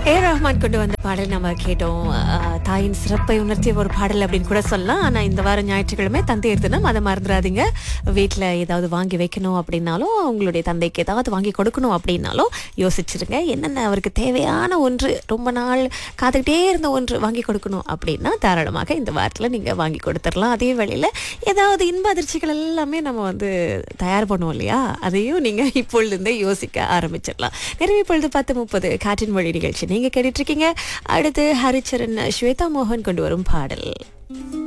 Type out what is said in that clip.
ஏ ரஹ்மான் கொண்டு வந்த பாடல் நம்ம கேட்டோம் அஹ், தாயின் சிறப்பை உணர்த்திய ஒரு பாடல் அப்படின்னு கூட சொல்லலாம் ஆனா இந்த வாரம் ஞாயிற்றுக்கிழமை தந்தையர் தினம் அதை மறந்துடாதீங்க வீட்டில் ஏதாவது வாங்கி வைக்கணும் அப்படின்னாலும் உங்களுடைய தந்தைக்கு ஏதாவது வாங்கி கொடுக்கணும் அப்படின்னாலும் யோசிச்சிருங்க என்னென்ன அவருக்கு தேவையான ஒன்று ரொம்ப நாள் காத்துக்கிட்டே இருந்த ஒன்று வாங்கி கொடுக்கணும் அப்படின்னா தாராளமாக இந்த வாரத்தில் நீங்கள் வாங்கி கொடுத்துடலாம் அதே வேளையில் ஏதாவது இன்ப அதிர்ச்சிகள் எல்லாமே நம்ம வந்து தயார் பண்ணுவோம் இல்லையா அதையும் நீங்கள் இப்பொழுதுந்தே யோசிக்க ஆரம்பிச்சிடலாம் நிறைய இப்பொழுது பத்து முப்பது காற்றின் மொழி நிகழ்ச்சி நீங்கள் கேட்டுட்டு இருக்கீங்க அடுத்து ஹரிச்சரன் ஸ்வேதா மோகன் கொண்டு வரும் பாடல்